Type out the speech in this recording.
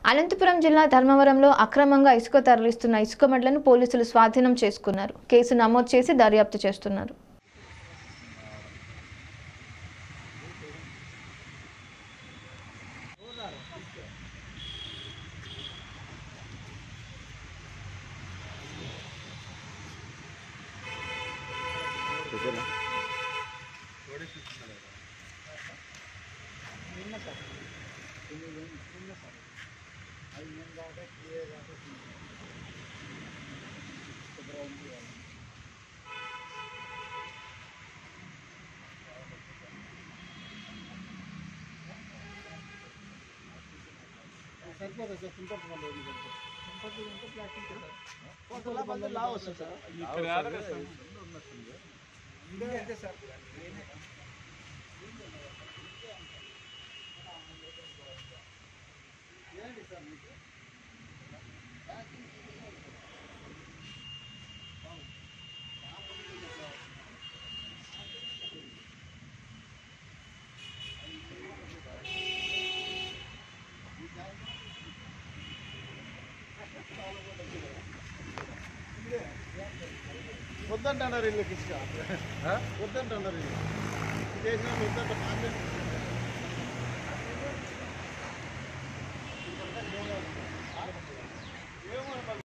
అనంతపురం జిల్లా ధర్మవరంలో అక్రమంగా ఇసుక తరలిస్తున్న ఇసుక మడ్లను పోలీసులు స్వాధీనం చేసుకున్నారు కేసు నమోదు చేసి దర్యాప్తు చేస్తున్నారు వద్దంటున్నారు వీళ్ళకి ఇసుక వద్దంటున్నారు వీళ్ళు చేసిన వద్దంట